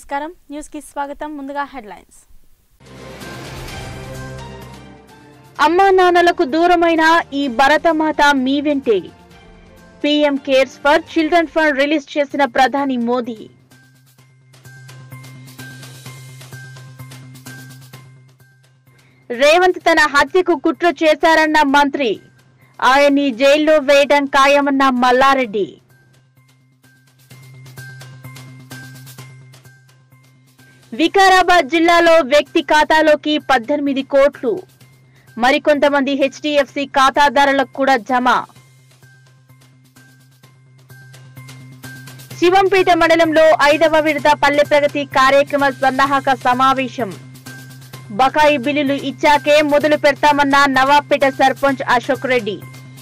నమస్కారం న్యూస్ కి స్వాగతం ముందుగా హెడ్లైన్స్ అమ్మా నాన్నలకు దూరమైన ఈ భరతమాత మీ వెంటే PM cares for children fund release చేసిన ప్రధాని మోదీ రేవంత్ తన హత్యకు కుట్ర చేశారన్న మంత్రి ఆయన్ని జైల్లో వేయడం ఖాయమన్న మల్లారెడ్డి వికారాబాద్ జిల్లాలో వ్యక్తి ఖాతాలోకి పద్దెనిమిది కోట్లు మరికొంతమంది హెచ్డిఎఫ్సి ఖాతాదారులకు కూడా జమ శివంపేట మండలంలో ఐదవ విడత పల్లె ప్రగతి కార్యక్రమ సన్నాహక సమావేశం బకాయి బిల్లులు ఇచ్చాకే మొదలు పెడతామన్న నవాబ్పేట సర్పంచ్ అశోక్ రెడ్డి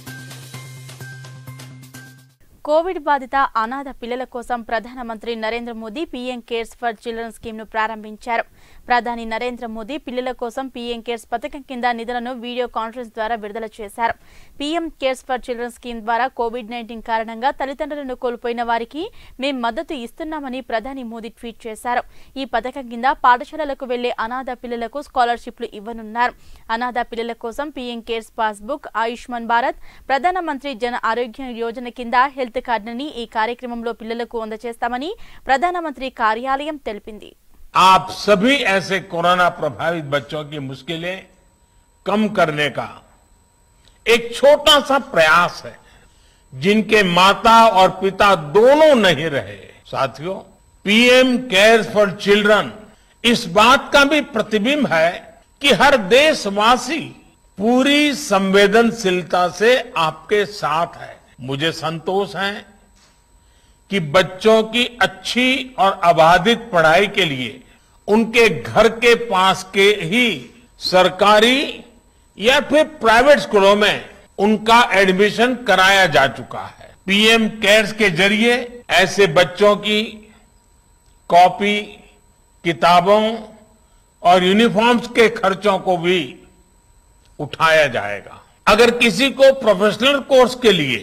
కోవిడ్ బాధిత అనాథ పిల్లల కోసం ప్రధానమంత్రి Narendra Modi PM cares for children scheme ను ప్రారంభించారు ప్రధాని నరేంద్ర మోదీ పిల్లల కోసం పీఎం కేర్స్ పథకం కింద నిధులను వీడియో కాన్ఫరెన్స్ ద్వారా విడుదల చేశారు PM cares for children scheme ద్వారా కోవిడ్ నైన్టీన్ కారణంగా తల్లిదండ్రులను కోల్పోయిన వారికి మేం మద్దతు ఇస్తున్నామని ప్రధాని మోదీ ట్వీట్ చేశారు ఈ పథకం కింద పాఠశాలలకు వెళ్లే అనాథ పిల్లలకు స్కాలర్షిప్లు ఇవ్వనున్నారు అనాథ పిల్లల కోసం PM cares passbook Ayushman Bharat ప్రధానమంత్రి జన ఆరోగ్య యోజన కింద హెల్త్ కార్డుని ఈ కార్యక్రమంలో పిల్లలకు అందజేస్తామని ప్రధానమంత్రి కార్యాలయం తెలిపింది आप सभी ऐसे कोरोना प्रभावित बच्चों की मुश्किलें कम करने का एक छोटा सा प्रयास है जिनके माता और पिता दोनों नहीं रहे साथियों पीएम केयर्स फॉर चिल्ड्रन इस बात का भी प्रतिबिंब है कि हर देशवासी पूरी संवेदनशीलता से आपके साथ है मुझे संतोष है कि बच्चों की अच्छी और अबाधित पढ़ाई के लिए उनके घर के पास के ही सरकारी या फिर प्राइवेट स्कूलों में उनका एडमिशन कराया जा चुका है पीएम केयर्स के जरिए ऐसे बच्चों की कॉपी किताबों और यूनिफॉर्म्स के खर्चों को भी उठाया जाएगा अगर किसी को प्रोफेशनल कोर्स के लिए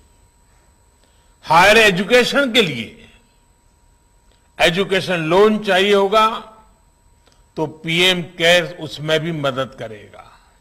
हायर एजुकेशन के लिए एजुकेशन लोन चाहिए होगा तो पीएम केयर्स उसमें भी मदद करेगा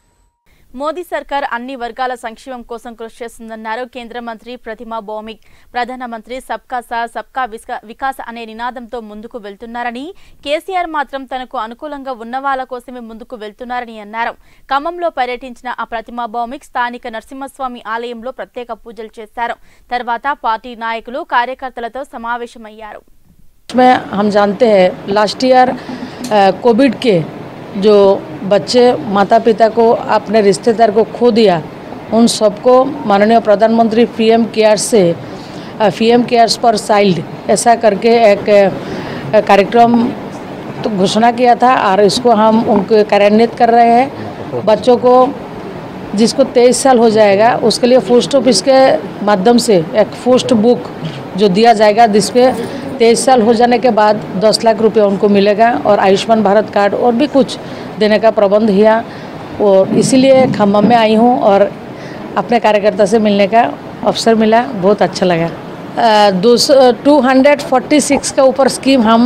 మోదీ సర్కార్ అన్ని వర్గాల సంక్షేమం కోసం కృషి చేస్తుందన్నారు కేంద్ర మంత్రి ప్రతిమా భౌమిక్ ప్రధానమంత్రి సబ్కా సాత్ సబ్కా విస్క- వికాస్ అనే నినాదంతో ముందుకు వెళ్తున్నారని కేసీఆర్ మాత్రం తనకు అనుకూలంగా ఉన్న వాళ్ళ కోసమే ముందుకు వెళ్తున్నారని అన్నారు ఖమ్మంలో పర్యటించిన ఆ ప్రతిమా భౌమిక్ స్థానిక నరసింహస్వామి ఆలయంలో ప్రత్యేక పూజలు చేశారు తర్వాత పార్టీ నాయకులు కార్యకర్తలతో సమావేశమయ్యారు में हम जानते हैं लास्ट ईयर कोविड के जो बच्चे माता पिता को अपने रिश्तेदार को खो दिया उन सबको माननीय प्रधानमंत्री पीएम केयर से पीएम केयर्स पर चाइल्ड ऐसा करके एक अ, कार्यक्रम तो घोषणा किया था और इसको हम उनको कार्यान्वित कर रहे हैं बच्चों को जिसको तेईस साल हो जाएगा उसके लिए पोस्ट ऑफिस के माध्यम से एक पोस्ट बुक जो दिया जाएगा जिसपे तेईस साल हो जाने के बाद दस लाख रुपए उनको मिलेगा और आयुष्मान भारत कार्ड और भी कुछ देने का प्रबंध किया और इसीलिए खम्भम में आई हूँ और अपने कार्यकर्ता से मिलने का अवसर मिला बहुत अच्छा लगा दो टू हंड्रेड फोर्टी सिक्स के ऊपर स्कीम हम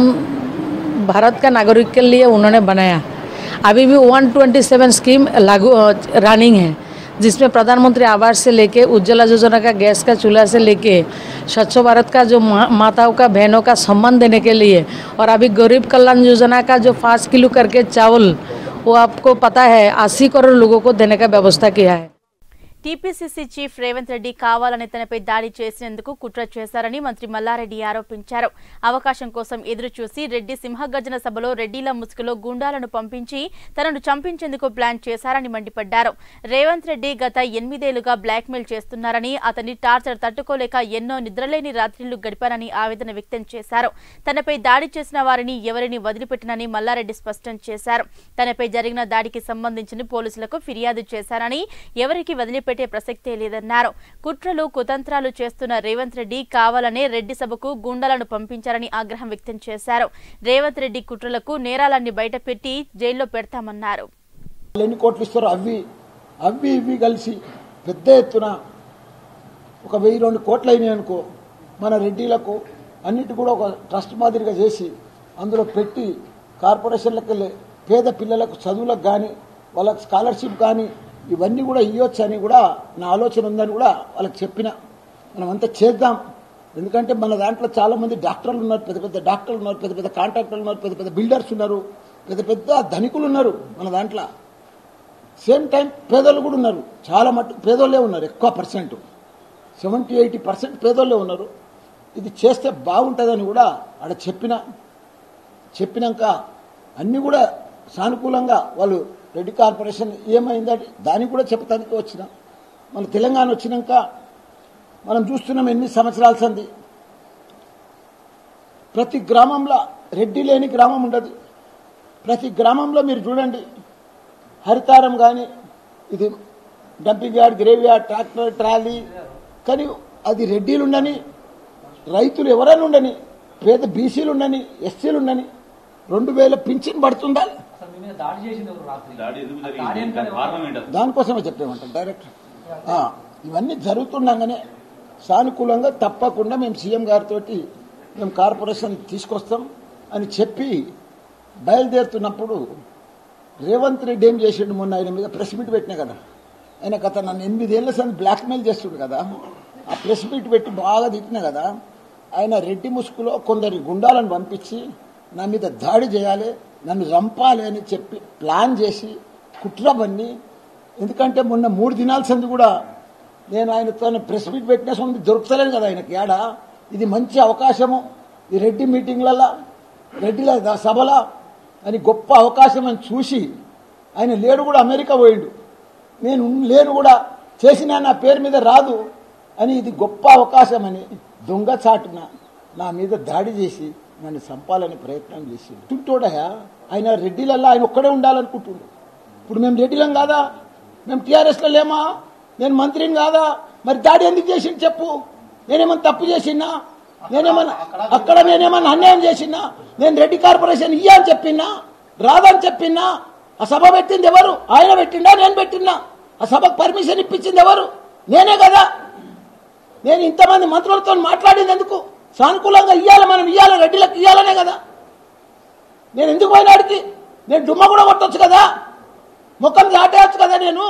भारत का नागरिक के लिए उन्होंने बनाया अभी भी 127 स्कीम लागू रनिंग है जिसमें प्रधानमंत्री आवास से लेके उज्ज्वला योजना का गैस का चूल्हा से लेके स्वच्छ भारत का जो मा- माताओं का बहनों का सम्मान देने के लिए और अभी गरीब कल्याण योजना का जो पाँच किलो करके चावल वो आपको पता है अस्सी करोड़ लोगों को देने का व्यवस्था किया है టీపీసీసీ చీఫ్ రేవంత్ రెడ్డి కావాలని తనపై దాడి చేసినందుకు కుట్ర చేశారని మంత్రి మల్లారెడ్డి ఆరోపించారు అవకాశం కోసం ఎదురు చూసి రెడ్డి సింహగర్జన సభలో రెడ్డిల ముసుగులో గుండాలను పంపించి తనను చంపించేందుకు ప్లాన్ చేశారని మండిపడ్డారు రేవంత్ రెడ్డి గత ఎనిమిదేళ్లుగా బ్లాక్మెయిల్ చేస్తున్నారని అతని టార్చర్ తట్టుకోలేక ఎన్నో నిద్రలేని రాత్రిళ్లు గడిపారని ఆవేదన వ్యక్తం చేశారు తనపై దాడి చేసిన వారిని ఎవరిని వదిలిపెట్టనని మల్లారెడ్డి స్పష్టం చేశారు తనపై జరిగిన దాడికి సంబంధించిన పోలీసులకు ఫిర్యాదు చేశారని ఎవరికి వదిలిపెట్టే ప్రసక్తే లేదన్నారు కుట్రలు కుతంత్రాలు చేస్తున్న రేవంత్ రెడ్డి కావాలనే రెడ్డి సభకు గుండాలను పంపించారని ఆగ్రహం వ్యక్తం చేశారు రేవంత్ రెడ్డి కుట్రలకు నేరాలన్నీ బయటపెట్టి జైల్లో పెడతామన్నారు వాళ్ళు ఎన్ని కోట్లు ఇస్తారో అవి అవి ఇవి కలిసి పెద్ద ఎత్తున ఒక వెయ్యి రెండు కోట్లు అయినాయి అనుకో మన రెడ్డిలకు అన్నిటి కూడా ఒక ట్రస్ట్ మాదిరిగా చేసి అందులో పెట్టి కార్పొరేషన్లకు వెళ్ళి పేద పిల్లలకు చదువులకు కానీ వాళ్ళకి స్కాలర్షిప్ కానీ ఇవన్నీ కూడా ఇవ్వచ్చు అని కూడా నా ఆలోచన ఉందని కూడా వాళ్ళకి చెప్పిన మనం అంతా చేద్దాం ఎందుకంటే మన దాంట్లో చాలా మంది డాక్టర్లు ఉన్నారు పెద్ద పెద్ద డాక్టర్లు ఉన్నారు పెద్ద పెద్ద కాంట్రాక్టర్లు ఉన్నారు పెద్ద పెద్ద బిల్డర్స్ ఉన్నారు పెద్ద పెద్ద ధనికులు ఉన్నారు మన దాంట్లో సేమ్ టైం పేదోళ్ళు కూడా ఉన్నారు చాలా మట్టు పేదోళ్ళే ఉన్నారు ఎక్కువ పర్సెంట్ సెవెంటీ ఎయిటీ పర్సెంట్ పేదోళ్ళే ఉన్నారు ఇది చేస్తే బాగుంటుందని కూడా ఆడ చెప్పిన చెప్పినాక అన్ని కూడా సానుకూలంగా వాళ్ళు రెడ్డి కార్పొరేషన్ ఏమైందంటే దానికి కూడా చెప్పడానికి వచ్చిన మన తెలంగాణ వచ్చినాక మనం చూస్తున్నాం ఎన్ని సంవత్సరాల సంది ప్రతి గ్రామంలో రెడ్డి లేని గ్రామం ఉండదు ప్రతి గ్రామంలో మీరు చూడండి హరితారం కానీ ఇది dumping yard grave yard tractor trolley కానీ అది రెడ్డిలు ఉండని రైతులు ఎవరైనా ఉండని పేద బీసీలు ఉండని ఎస్సీలు ఉండని రెండు వేల పింఛన్ పడుతుందా అసలు మీ మీద దాడి చేసింది ఎవరు రాత్రి దాడి ఎందుకు ఆ దాడి జరిగింది వెనకాల దాని కారణం ఏంటి అసలు? దానికోసమే చెప్పేమంటాం డైరెక్ట్ ఆ, ఇవన్నీ జరుగుతుండగానే సానుకూలంగా తప్పకుండా మేము సీఎం గారితో మేము కార్పొరేషన్ తీసుకొస్తాం అని చెప్పి బయలుదేరుతున్నప్పుడు రేవంత్ రెడ్డి ఏం చేసిండు మొన్న ఆయన మీద ప్రెస్ మీట్ పెట్టినా కదా ఆయన గత నన్ను ఎనిమిదేళ్ల సంది బ్లాక్మెయిల్ చేస్తుండు కదా ఆ ప్రెస్ మీట్ పెట్టి బాగా తిట్టినా కదా ఆయన రెడ్డి ముసుగులో కొందరి గుండాలను పంపించి నా మీద దాడి చేయాలి నన్ను చంపాలి అని చెప్పి ప్లాన్ చేసి కుట్ర బన్ని ఎందుకంటే మొన్న మూడు దినాల సంది కూడా నేను ఆయనతో ప్రెస్ మీట్ పెట్టిన సొంత దొరుకుతలేను కదా ఆయనకి ఏడ ఇది మంచి అవకాశము ఈ రెడ్డి మీటింగ్లలో రెడ్డిల ద- సభల అని గొప్ప అవకాశం అని చూసి ఆయన లేడు కూడా అమెరికా పోయిండు నేను ఉన్- లేను కూడా చేసిన నా పేరు మీద రాదు అని ఇది గొప్ప అవకాశం అని దొంగ చాటున నా మీద దాడి చేసి నన్ను చంపాలని ప్రయత్నం చేసి తుంటోడయా ఆయన రెడ్డిలల్లా ఆయన ఒక్కడే ఉండాలనుకుంటుండు ఇప్పుడు మేము రెడ్డిలం కాదా మేము టీఆర్ఎస్లో లేమా నేను మంత్రిని కాదా మరి దాడి ఎందుకు చేసిండు చెప్పు నేనేమన్నా తప్పు చేసినా నేనేమన్నా అక్కడ నేనేమన్నా అన్యాయం చేసినా నేను రెడ్డి కార్పొరేషన్ ఇయ్యా అని చెప్పినా రాదని చెప్పినా ఆ సభ పెట్టింది ఎవరు ఆయన పెట్టిండా నేను పెట్టినా ఆ సభకు పర్మిషన్ ఇప్పించింది ఎవరు నేనే కదా నేను ఇంతమంది మంత్రులతో మాట్లాడింది ఎందుకు సానుకూలంగా ఇయ్యాలి మనం ఇయ్యాలి రెడ్డిలకు ఇయ్యాలనే కదా నేను ఎందుకు పోయినాడికి నేను డుమ్మ కూడా కొట్టొచ్చు కదా ముఖం దాటేయచ్చు కదా నేను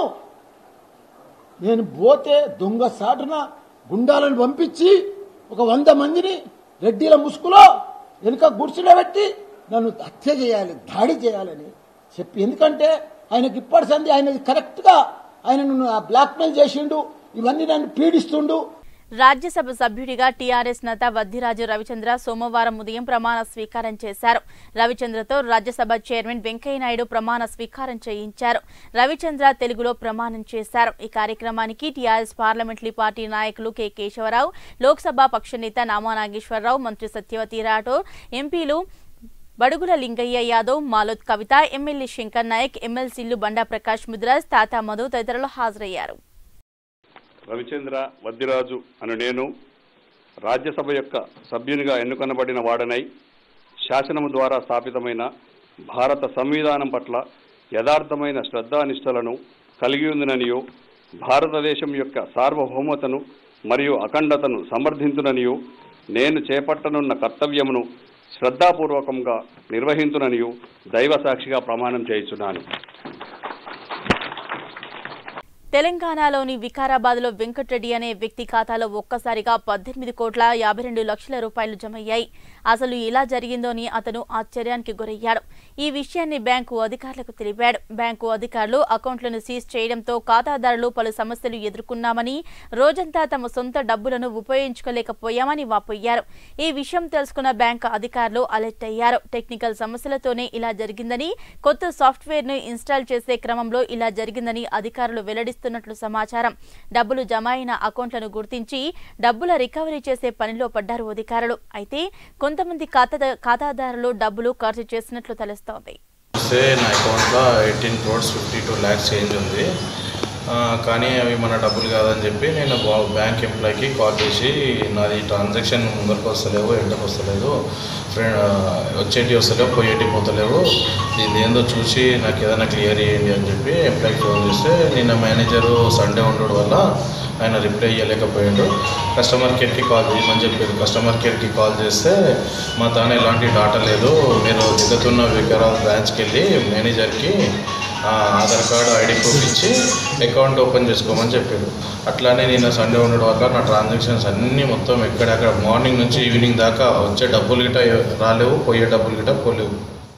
నేను పోతే దొంగ సాటున గుండాలను పంపించి ఒక వంద మందిని రెడ్డిల ముసుగులో వెనుక గుడిసెలో పెట్టి నన్ను హత్య చేయాలి దాడి చేయాలని చెప్పి ఎందుకంటే ఆయనకి ఇప్పటి సంది ఆయన కరెక్ట్గా ఆయన నన్ను బ్లాక్మెయిల్ చేసిండు ఇవన్నీ నన్ను పీడిస్తుండు రాజ్యసభ సభ్యుడిగా టీఆర్ఎస్ నేత వద్దిరాజు రవిచంద్ర సోమవారం ఉదయం ప్రమాణ స్వీకారం చేశారు రవిచంద్రతో రాజ్యసభ చైర్మన్ వెంకయ్యనాయుడు ప్రమాణ స్వీకారం చేయించారు రవిచంద్ర తెలుగులో ప్రమాణం చేశారు ఈ కార్యక్రమానికి టీఆర్ఎస్ పార్లమెంటరీ పార్టీ నాయకులు కె కేశవరావు లోక్సభ పక్షనేత నామా నాగేశ్వరరావు మంత్రి సత్యవతి రాఠోర్ ఎంపీలు బడుగుల లింగయ్య యాదవ్ మాలోత్ కవిత ఎమ్మెల్యే శంకర్ నాయక్ ఎమ్మెల్సీలు బండా ప్రకాష్ ముద్రాజ్ తాతా మధు తదితరులు హాజరయ్యారు రవిచంద్ర వద్దిరాజు అను నేను రాజ్యసభ యొక్క సభ్యునిగా ఎన్నుకొనబడిన వాడనై శాసనము ద్వారా స్థాపితమైన భారత సంవిధానం పట్ల యథార్థమైన శ్రద్ధానిష్టలను కలిగి ఉందిననియు భారతదేశం యొక్క సార్వభౌమతను మరియు అఖండతను సమర్థించుననియు నేను చేపట్టనున్న కర్తవ్యమును శ్రద్ధాపూర్వకంగా నిర్వహించుననియు దైవ సాక్షిగా ప్రమాణం చేయుచున్నాను తెలంగాణలోని వికారాబాద్లో వెంకటరెడ్డి అనే వ్యక్తి ఖాతాలో ఒక్కసారిగా పద్దెనిమిది కోట్ల యాభై రెండు లక్షల రూపాయలు జమయ్యాయి అసలు ఇలా జరిగిందోని అతను ఆశ్చర్యానికి గురయ్యాడు ఈ విషయాన్ని బ్యాంకు అధికారులకు తెలిపాడు బ్యాంకు అధికారులు అకౌంట్లను సీజ్ చేయడంతో ఖాతాదారులు పలు సమస్యలు ఎదుర్కొన్నామని రోజంతా తమ సొంత డబ్బులను ఉపయోగించుకోలేకపోయామని వాపోయారు ఈ విషయం తెలుసుకున్న బ్యాంకు అధికారులు అలర్ట్ అయ్యారు టెక్నికల్ సమస్యలతోనే ఇలా జరిగిందని కొత్త సాఫ్ట్వేర్ ను ఇన్స్టాల్ చేసే క్రమంలో ఇలా జరిగిందని అధికారులు వెల్లడిస్తున్నట్లు సమాచారం డబ్బులు జమ అయిన అకౌంట్లను గుర్తించి డబ్బుల రికవరీ చేసే పనిలో పడ్డారు అధికారులు అయితే కొంతమంది ఖాతా ఖాతాదారులు డబ్బులు ఖర్చు చేసినట్లు తెలుస్తోంది వస్తే నా అకౌంట్లో eighteen crores fifty two lakhs change ఉంది ఆ, కానీ అవి మన డబ్బులు కాదని చెప్పి నేను బా- బ్యాంక్ ఎంప్లాయ్కి కాల్ చేసి నాది ట్రాన్సాక్షన్ ముందరకు వస్తలేవు ఎంటకు వస్తలేదు ఫ్రెండ్ వచ్చేటి వస్తలేవు పోయేటి పోతలేవు దీని ఏందో చూసి నాకు ఏదైనా క్లియర్ చేయండి అని చెప్పి ఎంప్లాయ్కి ఫోన్ చేస్తే నిన్న మేనేజరు సండే ఉండడం వల్ల ఆయన రిప్లై ఇవ్వలేకపోయాడు కస్టమర్ కేర్కి కాల్ చేయమని చెప్పారు కస్టమర్ కేర్కి కాల్ చేస్తే మా తాను ఎలాంటి డాటా లేదు మీరు దిగుతున్న వికారాబాద్ బ్రాంచ్కి వెళ్ళి మేనేజర్కి ఆ, ఆధార్ కార్డు ఐడి ప్రూఫ్ ఇచ్చి అకౌంట్ ఓపెన్ చేసుకోమని చెప్పాడు అట్లానే నేను సండే ఉండడం వల్ల నా ట్రాన్సాక్షన్స్ అన్నీ మొత్తం ఎక్కడెక్కడ మార్నింగ్ నుంచి ఈవినింగ్ దాకా వచ్చే డబ్బులు గిట్ట రాలేవు పోయే డబ్బులు గిట్ట పోలేవు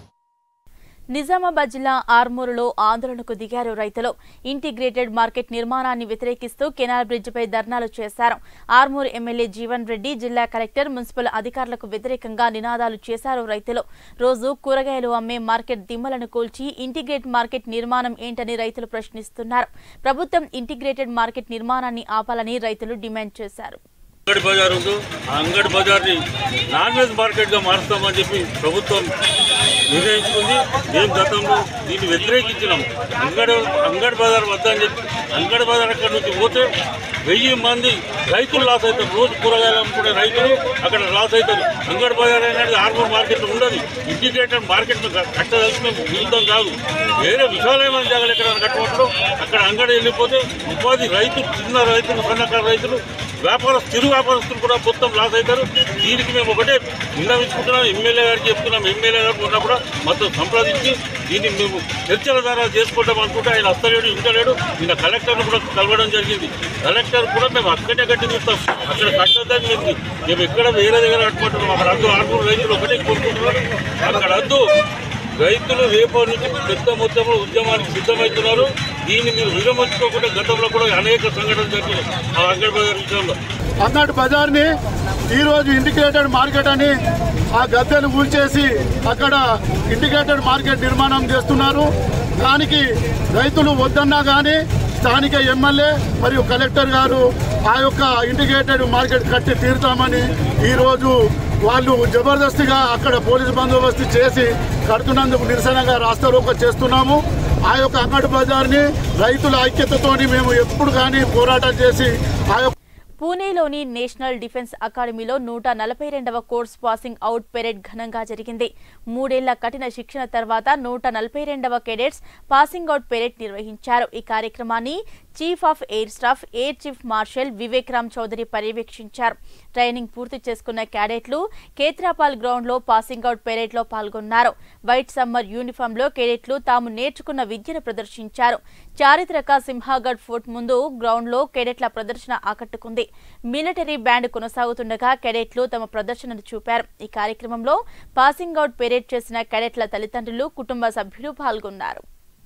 నిజామాబాద్ జిల్లా ఆర్మూరులో ఆందోళనకు దిగారు రైతులు ఇంటిగ్రేటెడ్ మార్కెట్ నిర్మాణాన్ని వ్యతిరేకిస్తూ కెనాల్ బ్రిడ్జిపై ధర్నాలు చేశారు ఆర్మూరు ఎమ్మెల్యే జీవన్ రెడ్డి జిల్లా కలెక్టర్ మున్సిపల్ అధికారులకు వ్యతిరేకంగా నినాదాలు చేశారు రైతులు రోజు కూరగాయలు అమ్మే మార్కెట్ దిమ్మలను కూల్చి ఇంటిగ్రేట్ మార్కెట్ నిర్మాణం ఏంటని రైతులు ప్రశ్నిస్తున్నారు ప్రభుత్వం ఇంటిగ్రేటెడ్ మార్కెట్ నిర్మాణాన్ని ఆపాలని రైతులు డిమాండ్ చేశారు అంగడి బజార్ ఉందో ఆ అంగడి బజార్ని నాన్ వెజ్ మార్కెట్గా మారుస్తామని చెప్పి ప్రభుత్వం నిర్ణయించుకుంది మేము గతంలో దీన్ని వ్యతిరేకించినాం అంగడి అంగడి బజార్ వద్ద అని చెప్పి అంగడి బజార్ అక్కడ నుంచి పోతే వెయ్యి మంది రైతులు లాస్ అవుతారు రోజు కూరగాయలు అమ్ముకునే రైతులు అక్కడ లాస్ అవుతారు అంగడి బజార్ అనేది ఆర్మూర్ మార్కెట్ ఉండదు ఇంటిగ్రేటెడ్ మార్కెట్ కట్టదలిసిన విరుద్ధం కాదు వేరే విశాలమైన జాగాలు ఎక్కడ కట్టవచ్చు అక్కడ అంగడి వెళ్ళిపోతే ఉపాధి రైతు చిన్న రైతులు సన్నకారు రైతులు వ్యాపారస్తు చిరు వ్యాపారస్తులు కూడా మొత్తం లాస్ అవుతారు దీనికి మేము ఒకటే విన్నవించుకుంటున్నాం ఎమ్మెల్యే గారికి చెప్తున్నాం ఎమ్మెల్యే గారు ఉన్నప్పుడు మొత్తం సంప్రదించి దీన్ని మేము చర్చల ద్వారా చేసుకుంటాం అనుకుంటే ఆయన వస్తలేడు ఇంటలేడు నిన్న కలెక్టర్ను కూడా కలవడం జరిగింది కలెక్టర్ కూడా మేము అక్కడే కట్టి తీస్తాం అక్కడ కట్టద్దని మేము మేము ఎక్కడ వేరే దగ్గర కట్టుకుంటున్నాం అక్కడ అద్దు ఆర్మూరు రైతులు ఒకటే కోరుకుంటున్నారు అక్కడ అద్దు రైతులు రేపటి నుంచి పెద్ద మొత్తంలో ఉద్యమానికి సిద్ధమవుతున్నారు దీన్ని మీరు విరమించుకోకుండా గతంలో కూడా అనేక సంఘటనలు జరిగినాయి ఆ అంగడి బజార్ విషయంలో అంగడి బజార్ని ఈరోజు ఇంటిగ్రేటెడ్ మార్కెట్ అని ఆ గద్దెలు కూల్చేసి అక్కడ ఇంటిగ్రేటెడ్ మార్కెట్ నిర్మాణం చేస్తున్నారు దానికి రైతులు వద్దన్నా కానీ స్థానిక ఎమ్మెల్యే మరియు కలెక్టర్ గారు ఆ యొక్క ఇంటిగ్రేటెడ్ మార్కెట్ కట్టి తీరుతామని ఈరోజు వాళ్ళు జబర్దస్తిగా అక్కడ పోలీసు బందోబస్తు చేసి కడుతున్నందుకు నిరసనగా రాస్తారోక చేస్తున్నాము ఆ యొక్క అంగడి బజార్ని రైతుల ఐక్యతతోని మేము ఎప్పుడు కానీ పోరాటం చేసి ఆ యొక్క పూణేలోని నేషనల్ డిఫెన్స్ అకాడమీలో నూట నలభై రెండవ కోర్స్ పాసింగ్ అవుట్ పెరేడ్ ఘనంగా జరిగింది మూడేళ్ల కఠిన శిక్షణ తర్వాత నూట నలభై రెండవ కెడెట్స్ పాసింగ్ అవుట్ పెరేడ్ నిర్వహించారు ఈ కార్యక్రమాన్ని chief of air staff air chief marshal Vivek Ram Chaudhari పర్యవేక్షించారు ట్రైనింగ్ పూర్తి చేసుకున్న క్యాడెట్లు కేత్రాపాల్ గ్రౌండ్ లో పాసింగ్ అవుట్ పెరేడ్ లో పాల్గొన్నారు వైట్ సమ్మర్ యూనిఫామ్ లో కేడెట్లు తాము నేర్చుకున్న విద్యను ప్రదర్శించారు చారిత్రక సింహాగఢ్ ఫోర్ట్ ముందు గ్రౌండ్ లో కేడెట్ల ప్రదర్శన ఆకట్టుకుంది మిలిటరీ బ్యాండ్ కొనసాగుతుండగా కేడెట్లు తమ ప్రదర్శనను చూపారు ఈ కార్యక్రమంలో పాసింగ్ అవుట్ పెరేడ్ చేసిన కేడెట్ల తల్లిదండ్రులు కుటుంబ సభ్యులు పాల్గొన్నారు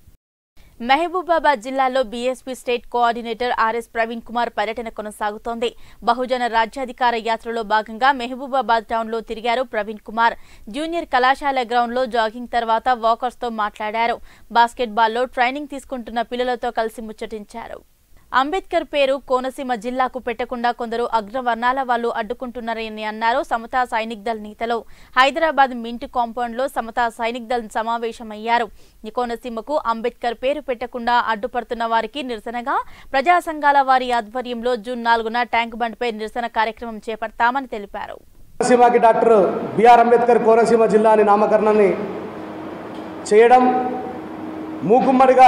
మహబూబాబాద్ జిల్లాలో BSP state coordinator RS Praveen Kumar పర్యటన కొనసాగుతోంది బహుజన రాజ్యాధికార యాత్రలో భాగంగా మహబూబాబాద్ టౌన్ లో తిరిగారు ప్రవీణ్ కుమార్ జూనియర్ కళాశాల గ్రౌండ్ లో జాగింగ్ తర్వాత వాకర్స్ తో మాట్లాడారు బాస్కెట్ బాల్లో ట్రైనింగ్ తీసుకుంటున్న పిల్లలతో కలిసి ముచ్చటించారు అంబేద్కర్ పేరు కోనసీమ జిల్లాకు పెట్టకుండా కొందరు అగ్రవర్ణాల వాళ్ళు అడ్డుకుంటున్నారని అన్నారు సమతా సైనిక్ దళ్ నేతలు హైదరాబాద్ మింట్ కాంపౌండ్ లో సమతా సైనిక్ దళ్ సమావేశమయ్యారు ఈ కోనసీమకు అంబేద్కర్ పేరు పెట్టకుండా అడ్డుపడుతున్న వారికి నిరసనగా ప్రజా సంఘాల వారి ఆధ్వర్యంలో జూన్ నాలుగున ట్యాంక్ బండ్పై నిరసన కార్యక్రమం చేపడతామని తెలిపారు కోనసీమకి డాక్టర్ బిఆర్ అంబేద్కర్ కోనసీమ జిల్లా అని నామకరణాన్ని చేయడం మూకుమ్మడిగా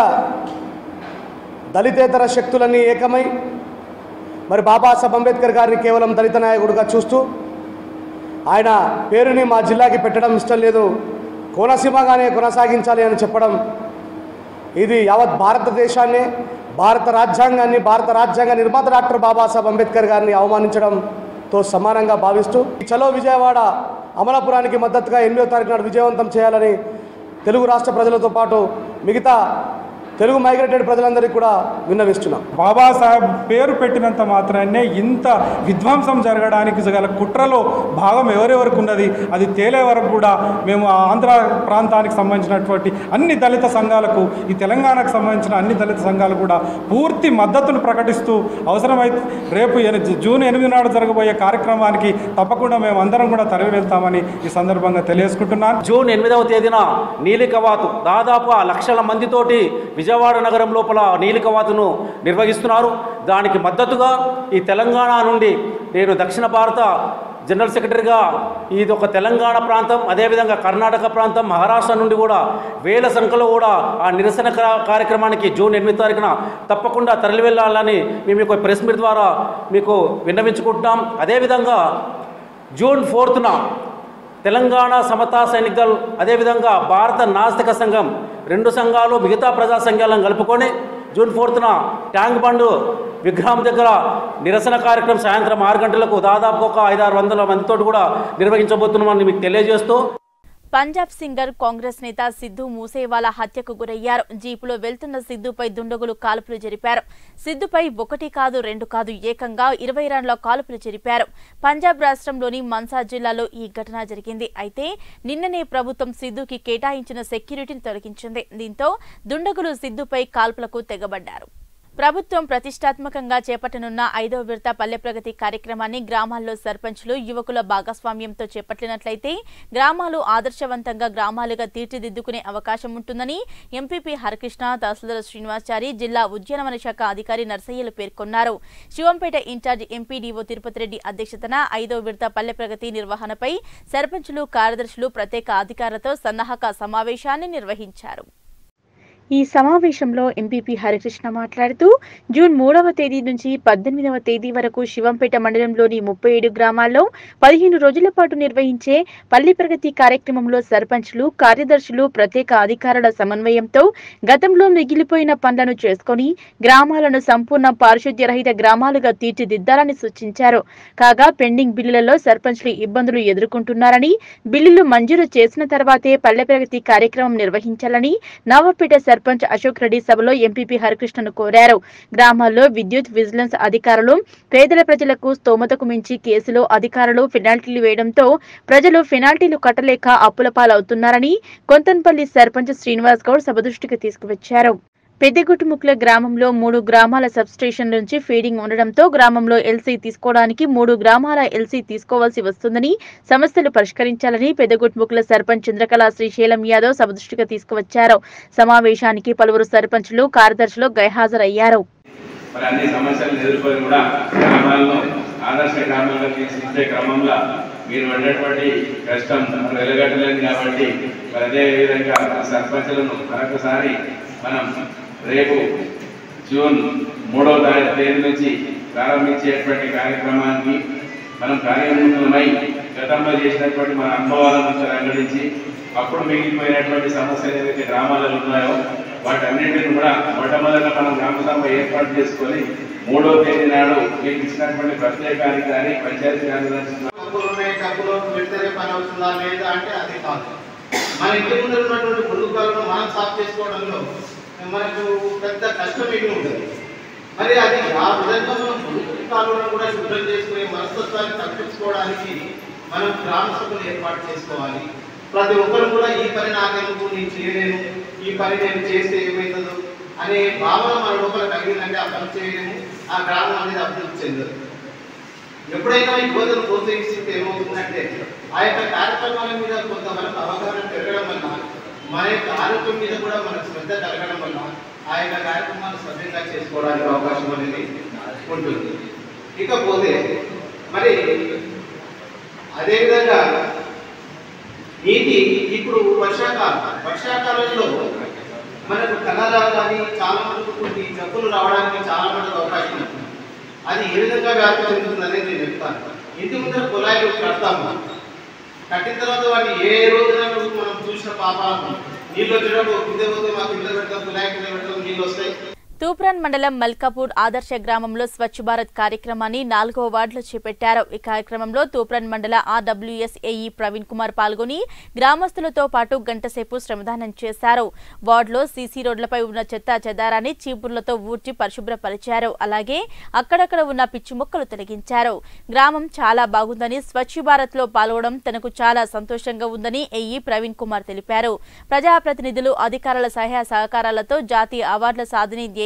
దళితేతర శక్తులన్నీ ఏకమై మరి బాబాసాహెబ్ అంబేద్కర్ గారిని కేవలం దళిత నాయకుడిగా చూస్తూ ఆయన పేరుని మా జిల్లాకి పెట్టడం ఇష్టం లేదు కోనసీమగానే కొనసాగించాలి అని చెప్పడం ఇది యావత్ భారతదేశాన్ని భారత రాజ్యాంగాన్ని భారత రాజ్యాంగ నిర్మాత డాక్టర్ బాబాసాహెబ్ అంబేద్కర్ గారిని అవమానించడంతో సమానంగా భావిస్తూ ఈ చలో విజయవాడ అమలాపురానికి మద్దతుగా ఎనిమిదో తారీఖు నాడు విజయవంతం చేయాలని తెలుగు రాష్ట్ర ప్రజలతో పాటు మిగతా తెలుగు మైగ్రేటెడ్ ప్రజలందరికీ కూడా విన్నవిస్తున్నాం బాబాసాహెబ్ పేరు పెట్టినంత మాత్రాన్నే ఇంత విధ్వంసం జరగడానికి గల కుట్రలో భాగం ఎవరెవరికి ఉన్నది అది తేలే వరకు కూడా మేము ఆ ఆంధ్ర ప్రాంతానికి సంబంధించినటువంటి అన్ని దళిత సంఘాలకు ఈ తెలంగాణకు సంబంధించిన అన్ని దళిత సంఘాలు కూడా పూర్తి మద్దతును ప్రకటిస్తూ అవసరమైతే రేపు ఎని- జూన్ ఎనిమిది నాడు జరగబోయే కార్యక్రమానికి తప్పకుండా మేము అందరం కూడా తరలి వెళ్తామని ఈ సందర్భంగా తెలియజేసుకుంటున్నాను జూన్ ఎనిమిదవ తేదీన నీలికవాతు దాదాపు ఆ లక్షల మందితోటి విజయవాడ నగరం లోపల నీలికవాతును నిర్వహిస్తున్నారు దానికి మద్దతుగా ఈ తెలంగాణ నుండి నేను దక్షిణ భారత జనరల్ సెక్రటరీగా ఇది ఒక తెలంగాణ ప్రాంతం అదేవిధంగా కర్ణాటక ప్రాంతం మహారాష్ట్ర నుండి కూడా వేల సంఖ్యలో కూడా ఆ నిరసన కా- కార్యక్రమానికి జూన్ ఎనిమిది తారీఖున తప్పకుండా తరలి వెళ్ళాలని మేము ఒక ప్రెస్ మీట్ ద్వారా మీకు విన్నవించుకుంటున్నాం అదేవిధంగా జూన్ ఫోర్త్న తెలంగాణ సమతా సైనిక్ దళ్ అదేవిధంగా భారత నాస్తిక సంఘం రెండు సంఘాలు మిగతా ప్రజా సంఘాలను కలుపుకొని జూన్ ఫోర్త్న ట్యాంక్ బండ్ విగ్రహం దగ్గర నిరసన కార్యక్రమం సాయంత్రం ఆరు గంటలకు దాదాపు ఒక ఐదారు వందల మందితో కూడా నిర్వహించబోతున్నామని మీకు తెలియజేస్తూ పంజాబ్ సింగర్ కాంగ్రెస్ నేత సిద్ధు మూసేవాలా హత్యకు గురయ్యారు జీపులో వెళ్తున్న సిద్ధుపై దుండగులు కాల్పులు జరిపారు సిద్ధుపై ఒకటి కాదు రెండు కాదు ఏకంగా ఇరవై రన్ల కాల్పులు జరిపారు పంజాబ్ రాష్ట్రంలోని మన్సా జిల్లాలో ఈ ఘటన జరిగింది అయితే నిన్ననే ప్రభుత్వం సిద్ధుకి కేటాయించిన సెక్యూరిటీని తొలగించింది దీంతో దుండగులు సిద్ధుపై కాల్పులకు తెగబడ్డారు ప్రభుత్వం ప్రతిష్టాత్మకంగా చేపట్టనున్న ఐదవ విడత పల్లె ప్రగతి కార్యక్రమాన్ని గ్రామాల్లో సర్పంచులు యువకుల భాగస్వామ్యంతో చేపట్టినట్లయితే గ్రామాలు ఆదర్శవంతంగా గ్రామాలుగా తీర్చిదిద్దుకునే అవకాశం ఉంటుందని ఎంపీపీ హరకృష్ణ తహసీల్దార్ శ్రీనివాచారి జిల్లా ఉద్యానవన శాఖ అధికారి నర్సయ్యలు పేర్కొన్నారు శివంపేట ఇన్ఛార్జ్ ఎంపీడీఓ తిరుపతి రెడ్డి అధ్యక్షతన ఐదవ విడత పల్లె ప్రగతి నిర్వహణపై సర్పంచులు కార్యదర్శులు ప్రత్యేక అధికారులతో సన్నాహక సమావేశాన్ని నిర్వహించారు ఈ సమావేశంలో ఎంపీపీ హరికృష్ణ మాట్లాడుతూ జూన్ మూడవ తేదీ నుంచి పద్దెనిమిదవ తేదీ వరకు శివంపేట మండలంలోని ముప్పై ఏడు గ్రామాల్లో పదిహేను రోజుల పాటు నిర్వహించే పల్లి ప్రగతి కార్యక్రమంలో సర్పంచ్లు కార్యదర్శులు ప్రత్యేక అధికారుల సమన్వయంతో గతంలో మిగిలిపోయిన పనులను చేసుకొని గ్రామాలను సంపూర్ణ పారిశుద్ధ్య రహిత గ్రామాలుగా తీర్చిదిద్దాలని సూచించారు కాగా పెండింగ్ బిల్లులలో సర్పంచ్లు ఇబ్బందులు ఎదుర్కొంటున్నారని బిల్లులు మంజూరు చేసిన తర్వాతే పల్లె ప్రగతి కార్యక్రమం నిర్వహించాలని నవాపేట సర్పంచ్ అశోక్ రెడ్డి సభలో ఎంపీపీ హరికృష్ణను కోరారు గ్రామాల్లో విద్యుత్ విజిలెన్స్ అధికారులు పేదల ప్రజలకు స్తోమతకు మించి కేసులో అధికారులు పెనాల్టీలు వేయడంతో ప్రజలు పెనాల్టీలు కట్టలేక అప్పుల పాలవుతున్నారని కొంతన్పల్లి సర్పంచ్ శ్రీనివాస్ గౌడ్ సభ దృష్టికి తీసుకువచ్చారు పెద్దగుట్టుముక్ల గ్రామంలో మూడు గ్రామాల సబ్స్టేషన్ నుంచి ఫీడింగ్ ఉండడంతో గ్రామంలో ఎల్సీ తీసుకోవడానికి మూడు గ్రామాల ఎల్సీ తీసుకోవాల్సి వస్తుందని సమస్యలు పరిష్కరించాలని పెద్దగుట్టుముక్ల సర్పంచ్ చంద్రకళ శ్రీశైలం యాదవ్ సభ దృష్టికి తీసుకువచ్చారు సమావేశానికి పలువురు సర్పంచులు కార్యదర్శులు గైహాజరయ్యారు మరి అన్ని సమస్యలను ఎదుర్కొని కూడా గ్రామాలను ఆదర్శ గ్రామాలుగా తీర్చిదిద్దే క్రమంలో మీరు పడినటువంటి కష్టం వెలగట్టలేదు కాబట్టి మరి అదే విధంగా సర్పంచులను మరొకసారి మనం రేపు జూన్ మూడవ తారీఖు తేదీ నుంచి ప్రారంభించేటువంటి కార్యక్రమానికి మనం కార్యోన్ముఖమై గతంలో చేసినటువంటి మన అనుభవాలను వెల్లడించి అప్పుడు మిగిలిపోయినటువంటి సమస్యలు ఏవైతే గ్రామాలలో ఉన్నాయో వాటన్నింటిని కూడా మొట్టమొదట మనం గ్రామసభ ఏర్పాటు చేసుకొని మూడో తేదీ నాడు మీకు ఇచ్చినటువంటి ప్రత్యేకానికి కానీ పంచాయతీ కార్యదర్శి డబ్బులు ఉన్నాయి డబ్బులు పెడితేనే పని అవుతుందా లేదా అంటే అది కాదు మన ఇంటి ముందు ఉన్నటువంటి మురుగులను మనం సాఫ్ చేసుకోవడంలో మనకు పెద్ద కష్టం మిగిలి ఉంటుంది మరి అది ఆ విధంగా మనం మురుగు కాలువలను కూడా శుభ్రం చేసుకునే మనస్తత్వాన్ని తప్పించుకోవడానికి మనం గ్రామ సభలు ఏర్పాటు చేసుకోవాలి ప్రతి ఒక్కరు కూడా ఈ పని నాకెందుకు నేను చేయలేను ఈ పని నేను చేస్తే ఏమవుతుందో అనే భావన మన లోపల కలిగిందంటే ఆ పని చేయలేము ఆ గ్రామం అనేది అభివృద్ధి చెందదు ఎప్పుడైనా ఇబ్బందులు ప్రోత్సహిస్తే ఏమవుతుందంటే ఆ యొక్క కార్యక్రమాల మీద కొంతవరకు అవగాహన పెరగడం వల్ల మన యొక్క ఆరోగ్యం మీద కూడా మనకు శ్రద్ధ కలగడం వల్ల ఆ యొక్క కార్యక్రమాలు సభ్యంగా చేసుకోవడానికి అవకాశం అనేది ఉంటుంది ఇకపోతే మరి అదేవిధంగా నీటి ఇప్పుడు వర్షాకాలం వర్షాకాలంలో మనకు కలరా కానీ చాలా మందికి కొన్ని జబ్బులు రావడానికి చాలా మందికి అవకాశం ఉంటుంది అది ఏ విధంగా వ్యాప్తి చెందుతుంది అనేది నేను చెప్తాను ఇంటి ముందర కుళాయిలు కడతాము కట్టిన తర్వాత వాటిని ఏ రోజున మనం చూసిన పాపాలను నీళ్ళు వచ్చేటప్పుడు కింద పోతే మా కింద పెడతాం కుళాయి కింద పెడతాం నీళ్ళు వస్తాయి తూప్రాన్ మండలం మల్కాపూర్ ఆదర్శ గ్రామంలో స్వచ్ఛ భారత్ కార్యక్రమాన్ని నాలుగో వార్డులో చేపట్టారు ఈ కార్యక్రమంలో తూప్రాన్ మండల ఆర్డబ్ల్యూఎస్ ఏఈ ప్రవీణ్ కుమార్ పాల్గొని గ్రామస్తులతో పాటు గంటసేపు శ్రమదానం చేశారు వార్డులో సీసీ రోడ్లపై ఉన్న చెత్త చెదారాన్ని చీపుర్లతో ఊడ్చి పరిశుభ్రపరిచారు అలాగే అక్కడక్కడ ఉన్న పిచ్చి మొక్కలు తొలగించారు గ్రామం చాలా బాగుందని స్వచ్ఛ భారత్ లో పాల్గొనడం తనకు చాలా సంతోషంగా ఉందని ఏఈ ప్రవీణ్ కుమార్ తెలిపారు ప్రజాప్రతినిధులు అధికారుల సహాయ సహకారాలతో జాతీయ అవార్డుల సాధన ధ్యేయంగా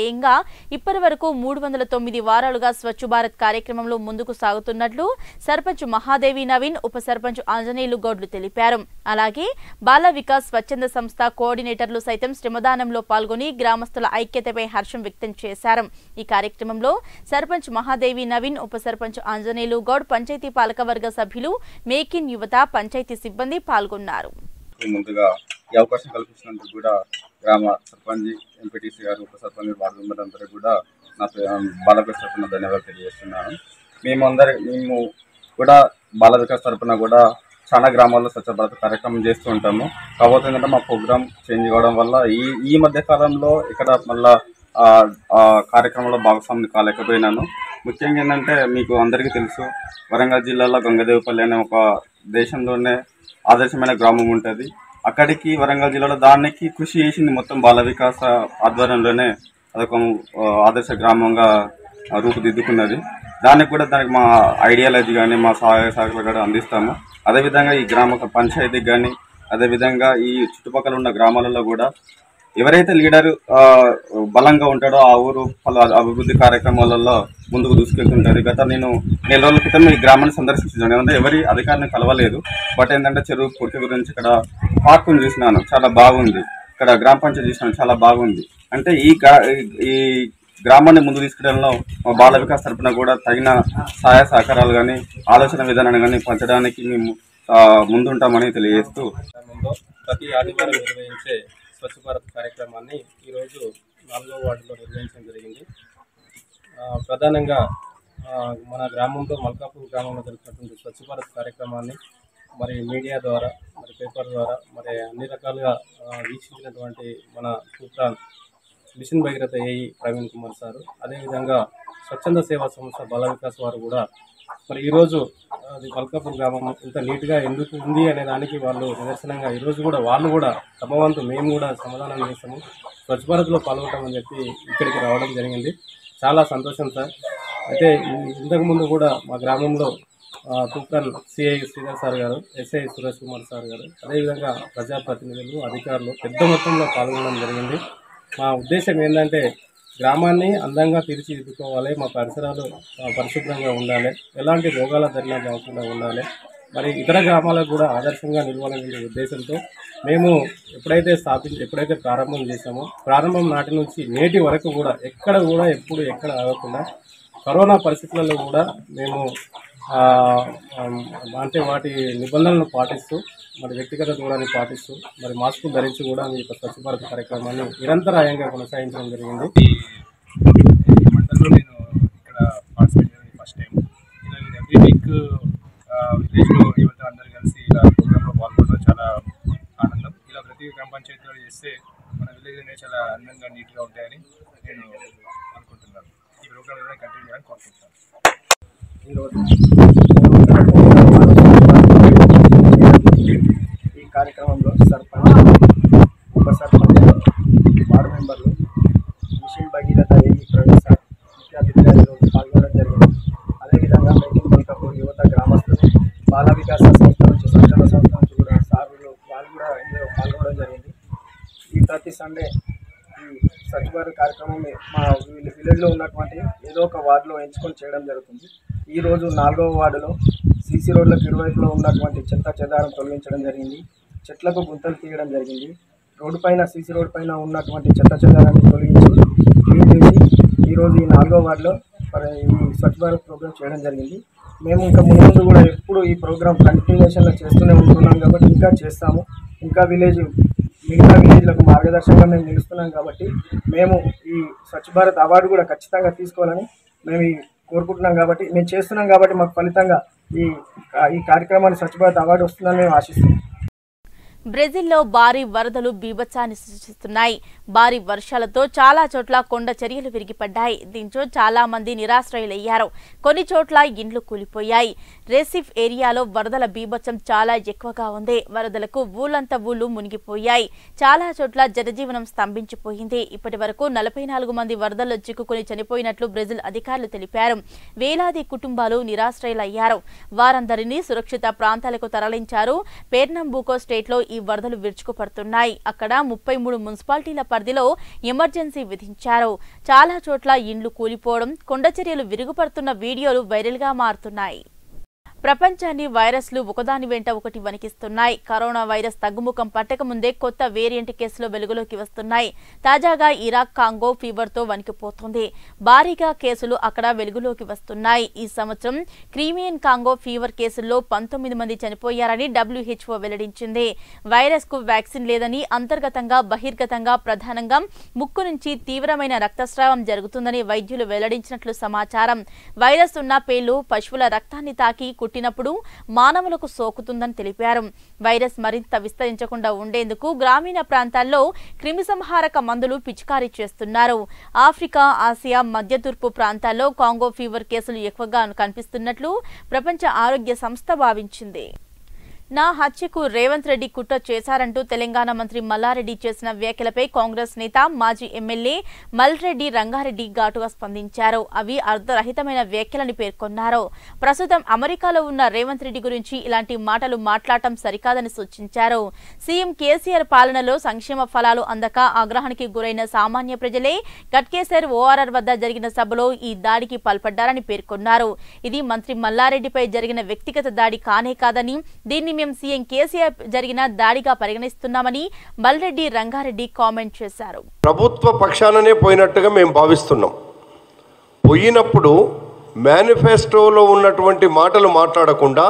ధ్యేయంగా ఇప్పటి వరకు మూడు వందల తొమ్మిది వారాలుగా స్వచ్ఛ భారత్ కార్యక్రమంలో ముందుకు సాగుతున్నట్లు సర్పంచ్ మహాదేవి నవీన్ ఉప సర్పంచ్ ఆంజనేయులు గౌడ్లు తెలిపారు అలాగే బాల వికాస్ స్వచ్ఛంద సంస్థ కోఆర్డినేటర్లు సైతం శ్రమదానంలో పాల్గొని గ్రామస్తుల ఐక్యతపై హర్షం వ్యక్తం చేశారు ఈ కార్యక్రమంలో సర్పంచ్ మహాదేవి నవీన్ ఉప సర్పంచ్ ఆంజనేయులు గౌడ్ పంచాయతీ పాలకవర్గ సభ్యులు మేక్ ఇన్ యువత పంచాయతీ సిబ్బంది పాల్గొన్నారు ముందుగా ఈ అవకాశం కల్పించినందుకు కూడా గ్రామ సర్పంచ్ ఎంపీటీసీ గారు ఉప సర్పంచ్ వార్డు మెంబర్ అందరూ కూడా నా బాలవికాస్ తరఫున ధన్యవాదాలు తెలియజేస్తున్నాను మేమందరి మేము కూడా బాల వికాస్ తరఫున కూడా చాలా గ్రామాల్లో స్వచ్ఛ భారత్ కార్యక్రమం చేస్తూ ఉంటాము కాకపోతే ఏంటంటే మా ప్రోగ్రామ్ చేంజ్ కావడం వల్ల ఈ ఈ మధ్య కాలంలో ఇక్కడ మళ్ళా ఆ, ఆ కార్యక్రమంలో భాగస్వామిని కాలేకపోయినాను ముఖ్యంగా ఏంటంటే మీకు అందరికీ తెలుసు వరంగల్ జిల్లాలో గంగదేవపల్లి అనే ఒక దేశంలోనే ఆదర్శమైన గ్రామం ఉంటుంది అక్కడికి వరంగల్ జిల్లాలో దానికి కృషి చేసింది మొత్తం బాల వికాస ఆధ్వర్యంలోనే అదొక ఆ, ఆదర్శ గ్రామంగా ఆ, రూపుదిద్దుకున్నది దానికి కూడా దానికి మా ఐడియాలజీ కానీ మా సహాయ సహకారాలు కూడా అందిస్తాము అదేవిధంగా ఈ గ్రామ పంచాయతీకి కానీ అదేవిధంగా ఈ చుట్టుపక్కల ఉన్న గ్రామాలలో కూడా ఎవరైతే లీడర్ బలంగా ఉంటాడో ఆ ఊరు పలు అభివృద్ధి కార్యక్రమాలలో ముందుకు దూసుకెళ్తుంటారు గత నేను నెల రోజుల క్రితం ఈ గ్రామాన్ని సందర్శించాను అంటే ఎవరి అధికారిని కలవలేదు బట్ ఏంటంటే చెరువు పూర్తి గురించి ఇక్కడ పార్కును చూసినాను చాలా బాగుంది ఇక్కడ గ్రామ పంచాయతీ చూసినాను చాలా బాగుంది అంటే ఈ గ్రా- ఈ గ్రామాన్ని ముందు తీసుకెళ్లడంలో మా బాల వికాస్ తరపున కూడా తగిన సహాయ సహకారాలు కానీ ఆలోచన విధానాన్ని కానీ పంచడానికి మేము ఆ, ముందుంటామని తెలియజేస్తూ గ్రామంలో ప్రతి ఆదివారం నిర్వహించే స్వచ్ఛ భారత్ కార్యక్రమాన్ని ఈరోజు నాలుగో వార్డులో నిర్వహించడం జరిగింది ఆ, ప్రధానంగా ఆ, మన గ్రామంలో మల్కాపూర్ గ్రామంలో జరుగుతున్నటువంటి స్వచ్ఛ భారత్ కార్యక్రమాన్ని మరి మీడియా ద్వారా మరి పేపర్ ద్వారా మరి అన్ని రకాలుగా ఆ, వీక్షించినటువంటి మన సూత్రాన్ mission Bhagiratha AE Praveen Kumar sir అదేవిధంగా స్వచ్ఛంద సేవా సంస్థ బాల వికాస్ వారు కూడా మరి ఈరోజు అది మల్కాపూర్ గ్రామం ఇంత నీట్గా ఎందుకు ఉంది అనే దానికి వాళ్ళు నిదర్శనంగా ఈరోజు కూడా వాళ్ళు కూడా తమ వంతు మేము కూడా సమాధానం చేస్తాము స్వచ్ఛ భారత్లో పాల్గొంటామని చెప్పి ఇక్కడికి రావడం జరిగింది చాలా సంతోషం సార్ అయితే ఈ- ఇంతకుముందు కూడా మా గ్రామంలో ఆ, తూప్రాన్ సిఐ శ్రీధర్ సార్ గారు ఎస్ఐ సురేష్ కుమార్ సార్ గారు అదేవిధంగా ప్రజాప్రతినిధులు అధికారులు పెద్ద మొత్తంలో పాల్గొనడం జరిగింది మా ఉద్దేశం ఏంటంటే గ్రామాన్ని అందంగా తీర్చిదిద్దుకోవాలి మా పరిసరాలు ఆ, పరిశుభ్రంగా ఉండాలి ఎలాంటి రోగాల ధరణ కాకుండా ఉండాలి మరి ఇతర గ్రామాలకు కూడా ఆదర్శంగా నిలవాలనే ఉద్దేశంతో మేము ఎప్పుడైతే స్థాపించి ఎప్పుడైతే ప్రారంభం చేశామో ప్రారంభం నాటి నుంచి నేటి వరకు కూడా ఎక్కడ కూడా ఎప్పుడు ఎక్కడ ఆగకుండా కరోనా పరిస్థితులలో కూడా మేము ఆ, ఆ, అంటే వాటి నిబంధనలను పాటిస్తూ మరి వ్యక్తిగత దూరాన్ని పాటిస్తూ మరి మాస్కులు ధరించి కూడా మీ యొక్క స్వచ్ఛ భారత్ కార్యక్రమాన్ని నిరంతరాయంగా కొనసాగించడం జరిగింది మండలంలో నేను ఇక్కడ పార్టిసిపేట్ చేయడం ఫస్ట్ టైం ఇలా నేను ఎవ్రీ వీక్ విలేజ్లో యువత అందరూ కలిసి ఇలా ప్రోగ్రాంలో పాల్గొనడం చాలా ఆనందం ఇలా ప్రతి గ్రామ పంచాయతీలో చేస్తే మన విలేజ్ అనేది చాలా అందంగా నీట్గా ఉంటాయని నేను అనుకుంటున్నాను ఈ ప్రోగ్రామ్ ఏదైనా కంటిన్యూ చేయాలని కోరుకుంటున్నాను ఈరోజు ఈ కార్యక్రమంలో సర్పంచ్ ఉప సర్పంచ్ వార్డు మెంబర్లు మిషన్ భగీరథ ఏమి ప్రవేశ ముఖ్య అతిథిగా ఈరోజు పాల్గొనడం జరిగింది అదేవిధంగా మేకింగ్ మల్కాపూర్ యువత గ్రామస్తులు బాల వికాస సంస్థ నుంచి స్వచ్ఛంద సంస్థ నుంచి కూడా సార్లు వాళ్ళు కూడా ఇందులో పాల్గొనడం జరిగింది ఈ ప్రతి సండే ఈ స్వచ్ఛ భారత్ కార్యక్రమం మా విల్- విలేజ్లో ఉన్నటువంటి ఏదో ఒక వార్డులో ఎంచుకొని చేయడం జరుగుతుంది ఈ రోజు నాలుగవ వార్డులో సీసీ రోడ్లకు ఇరువైపులో ఉన్నటువంటి చెత్త చెదారం తొలగించడం జరిగింది చెట్లకు గుంతలు తీయడం జరిగింది రోడ్డు పైన సీసీ రోడ్ పైన ఉన్నటువంటి చెత్త చెదారాన్ని తొలగించి క్లీన్ చేసి ఈరోజు ఈ నాలుగో వార్డులో మరి ఈ స్వచ్ఛ భారత్ ప్రోగ్రామ్ చేయడం జరిగింది మేము ఇంకా ముందు కూడా ఎప్పుడు ఈ ప్రోగ్రామ్ కంటిన్యూషన్లో చేస్తూనే ఉంటున్నాం కాబట్టి ఇంకా చేస్తాము ఇంకా విలేజ్ మిగతా విలేజ్లకు మార్గదర్శకంగా మేము నిలుస్తున్నాం కాబట్టి మేము ఈ స్వచ్ఛ భారత్ అవార్డు కూడా ఖచ్చితంగా తీసుకోవాలని మేము ఈ కోరుకుంటున్నాం కాబట్టి మేము చేస్తున్నాం కాబట్టి మాకు ఫలితంగా ఈ ఈ కార్యక్రమాన్ని స్వచ్ఛ భారత్ అవార్డు వస్తుందని మేము ఆశిస్తున్నాం బ్రెజిల్లో భారీ వరదలు బీభత్సాన్ని సృష్టిస్తున్నాయి భారీ వర్షాలతో చాలా చోట్ల కొండ చర్యలు విరిగిపడ్డాయి దీంతో చాలా మంది నిరాశ్రయులయ్యారు కొన్ని చోట్ల ఇండ్లు కూలిపోయాయి రెసిఫ్ ఏరియాలో వరదల బీభత్సం చాలా ఎక్కువగా ఉంది వరదలకు ఊళ్ళంతా ఊళ్ళు మునిగిపోయాయి చాలా చోట్ల జనజీవనం స్తంభించిపోయింది ఇప్పటి వరకు నలభై నాలుగు మంది వరదల్లో చిక్కుకుని చనిపోయినట్లు బ్రెజిల్ అధికారులు తెలిపారు వేలాది కుటుంబాలు నిరాశ్రయులయ్యారు వారందరినీ సురక్షిత ప్రాంతాలకు తరలించారు పేర్నంబూకో స్టేట్లో ఈ వరదలు విరుచుకుపడుతున్నాయి అక్కడ ముప్పై మూడు మున్సిపాలిటీల పరిధిలో ఎమర్జెన్సీ విధించారు చాలా చోట్ల ఇండ్లు కూలిపోవడం కొండచర్యలు విరుగుపడుతున్న వీడియోలు వైరల్గా మారుతున్నాయి ప్రపంచాన్ని వైరస్లు ఒకదాని వెంట ఒకటి వణికిస్తున్నాయి కరోనా వైరస్ తగ్గుముఖం పట్టక ముందే కొత్త వేరియంట్ కేసులు వెలుగులోకి వస్తున్నాయి తాజాగా ఇరాక్ కాంగో ఫీవర్ తో వణికిపోతుంది భారీగా కేసులు అక్కడ వెలుగులోకి వస్తున్నాయి ఈ సంవత్సరం క్రీమియన్ కాంగో ఫీవర్ కేసుల్లో పంతొమ్మిది మంది చనిపోయారని డబ్ల్యూహెచ్ఓ వెల్లడించింది వైరస్ కు వ్యాక్సిన్ లేదని అంతర్గతంగా బహిర్గతంగా ప్రధానంగా ముక్కు నుంచి తీవ్రమైన రక్తస్రావం జరుగుతుందని వైద్యులు వెల్లడించినట్లు సమాచారం వైరస్ ఉన్న పేలు పశువుల రక్తాన్ని తాకి కుట్టినప్పుడు మానవులకు సోకుతుందని తెలిపారు వైరస్ మరింత విస్తరించకుండా ఉండేందుకు గ్రామీణ ప్రాంతాల్లో క్రిమిసంహారక మందులు పిచికారీ చేస్తున్నారు ఆఫ్రికా ఆసియా మధ్య తూర్పు ప్రాంతాల్లో కాంగో ఫీవర్ కేసులు ఎక్కువగా కనిపిస్తున్నట్లు ప్రపంచ ఆరోగ్య సంస్థ భావించింది నా హత్యకు రేవంత్ రెడ్డి కుట్ర చేశారంటూ తెలంగాణ మంత్రి మల్లారెడ్డి చేసిన వ్యాఖ్యలపై కాంగ్రెస్ నేత మాజీ ఎమ్మెల్యే మల్రెడ్డి రంగారెడ్డి ఘాటుగా స్పందించారు అవి అర్ధరహితమైన వ్యాఖ్యలని పేర్కొన్నారు ప్రస్తుతం అమెరికాలో ఉన్న రేవంత్ రెడ్డి గురించి ఇలాంటి మాటలు మాట్లాడటం సరికాదని సూచించారు సీఎం కేసీఆర్ పాలనలో సంక్షేమ ఫలాలు అందక ఆగ్రహానికి గురైన సామాన్య ప్రజలే గట్కేసర్ ఓఆర్ఆర్ వద్ద జరిగిన సభలో ఈ దాడికి పాల్పడ్డారని పేర్కొన్నారు ఇది మంత్రి మల్లారెడ్డిపై జరిగిన వ్యక్తిగత దాడి కానే కాదని దీన్ని మేము సీఎం కేసీఆర్ జరిగిన దాడిగా పరిగణిస్తున్నామని మల్రెడ్డి రంగారెడ్డి కామెంట్ చేశారు ప్రభుత్వ పక్షాననే పోయినట్టుగా మేము భావిస్తున్నాం పోయినప్పుడు మేనిఫెస్టోలో ఉన్నటువంటి మాటలు మాట్లాడకుండా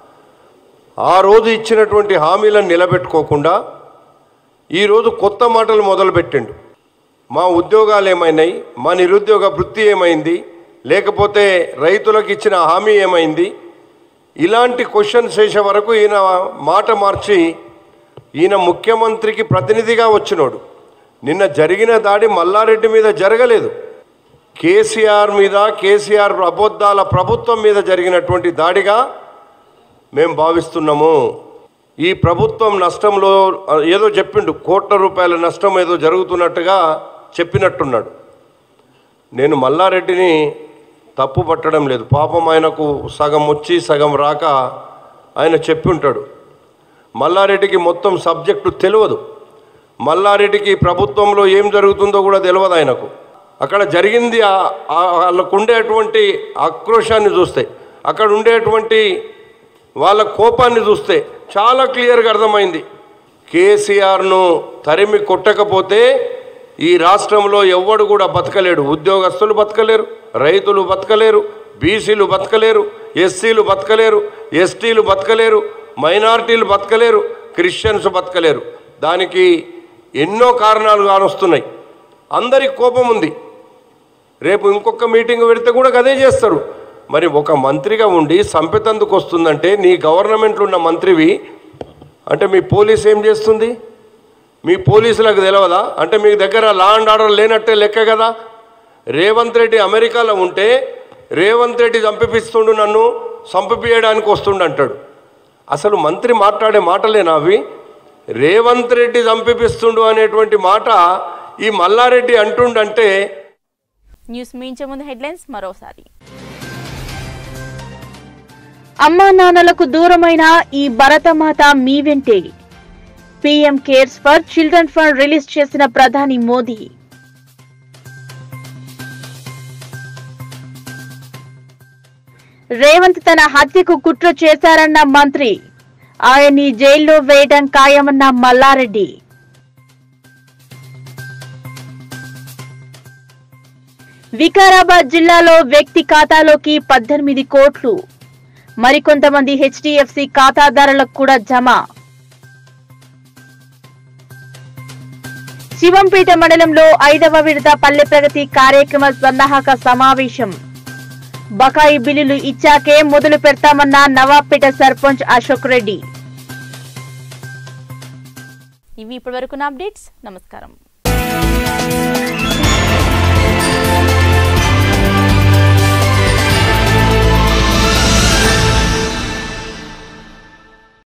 ఆ రోజు ఇచ్చినటువంటి హామీలను నిలబెట్టుకోకుండా ఈరోజు కొత్త మాటలు మొదలుపెట్టిండు మా ఉద్యోగాలు ఏమైనాయి మా నిరుద్యోగ వృత్తి ఏమైంది లేకపోతే రైతులకు ఇచ్చిన హామీ ఏమైంది ఇలాంటి క్వశ్చన్స్ వేసే వరకు ఈయన మాట మార్చి ఈయన ముఖ్యమంత్రికి ప్రతినిధిగా వచ్చినోడు నిన్న జరిగిన దాడి మల్లారెడ్డి మీద జరగలేదు కేసీఆర్ మీద కేసీఆర్ అబద్ధాల ప్రభుత్వం మీద జరిగినటువంటి దాడిగా మేము భావిస్తున్నాము ఈ ప్రభుత్వం నష్టంలో ఏదో చెప్పిండు కోట్ల రూపాయల నష్టం ఏదో జరుగుతున్నట్టుగా చెప్పినట్టున్నాడు నేను మల్లారెడ్డిని తప్పు పట్టడం లేదు పాపం ఆయనకు సగం వచ్చి సగం రాక ఆయన చెప్పి ఉంటాడు మల్లారెడ్డికి మొత్తం సబ్జెక్టు తెలియదు మల్లారెడ్డికి ప్రభుత్వంలో ఏం జరుగుతుందో కూడా తెలియదు ఆయనకు అక్కడ జరిగింది ఆ- ఆ- వాళ్ళకు ఉండేటువంటి ఆక్రోశాన్ని చూస్తే అక్కడ ఉండేటువంటి వాళ్ళ కోపాన్ని చూస్తే చాలా క్లియర్గా అర్థమైంది కేసీఆర్ను తరిమి కొట్టకపోతే ఈ రాష్ట్రంలో ఎవ్వడు కూడా బతకలేడు ఉద్యోగస్తులు బతకలేరు రైతులు బతకలేరు బీసీలు బతకలేరు ఎస్సీలు బతకలేరు ఎస్టీలు బతకలేరు మైనారిటీలు బతకలేరు క్రిస్టియన్స్ బతకలేరు దానికి ఎన్నో కారణాలు కానొస్తున్నాయి అందరికి కోపం ఉంది రేపు ఇంకొక మీటింగ్ పెడితే కూడా అదే చేస్తారు మరి ఒక మంత్రిగా ఉండి సంపెతందుకు వస్తుందంటే నీ గవర్నమెంట్లో ఉన్న మంత్రివి అంటే మీ పోలీస్ ఏం చేస్తుంది మీ పోలీసులకు తెలియదా అంటే మీ దగ్గర లా అండ్ ఆర్డర్ లేనట్టే లెక్క కదా రేవంత్ రెడ్డి అమెరికాలో ఉంటే రేవంత్ రెడ్డి చంపిపిస్తుండు నన్ను చంపిపియడానికి వస్తుండు అంటాడు అసలు మంత్రి మాట్లాడే మాటలేనా అవి రేవంత్ రెడ్డి చంపిపిస్తుండు అనేటువంటి మాట ఈ మల్లారెడ్డి అంటుండంటే న్యూస్ మించే ముందు హెడ్లైన్స్ మరోసారి అమ్మా నాన్నలకు దూరమైన ఈ భరతమాత మీ వెంటే PM cares for children fund release చేసిన ప్రధాని మోదీ రేవంత్ తన హత్యకు కుట్ర చేశారన్న మంత్రి ఆయన్ని జైల్లో వేయడం ఖాయమన్న మల్లారెడ్డి వికారాబాద్ జిల్లాలో వ్యక్తి ఖాతాలోకి పద్దెనిమిది కోట్లు మరికొంతమంది హెచ్డిఎఫ్సి ఖాతాదారులకు కూడా జమ శివంపేట మండలంలో ఐదవ విడత పల్లె ప్రగతి కార్యక్రమ సన్నాహక సమావేశం బకాయి బిల్లులు ఇచ్చాకే మొదలు పెడతామన్న నవాబ్పేట సర్పంచ్ అశోక్ రెడ్డి ఇవి ఇప్పటివరకు నా అప్డేట్స్ నమస్కారం